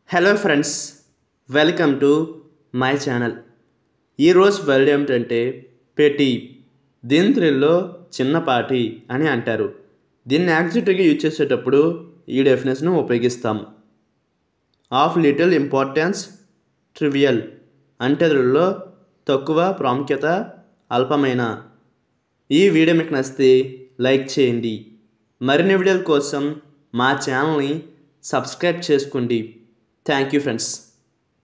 hello friends welcome to my channel ఈరోజు word ఏమిటంటే petty దీని తెలుగులో చిన్నపాటి అని అంటారు దీన్ని యాక్సిటివ్గా యూజ్ చేసేటప్పుడు ఈ డెఫినేషన్ ఉపయోగిస్తాం ఆఫ్ లిటిల్ ఇంపార్టెన్స్ ట్రివియల్ అంటే తెలుగులో తక్కువ ప్రాముఖ్యత అల్పమైన ఈ వీడియో మీకు నచ్చితే లైక్ చేయండి మరిన్ని వీడియోల కోసం మా ఛానల్ని సబ్స్క్రైబ్ చేసుకోండి థ్యాంక్ యూ ఫ్రెండ్స్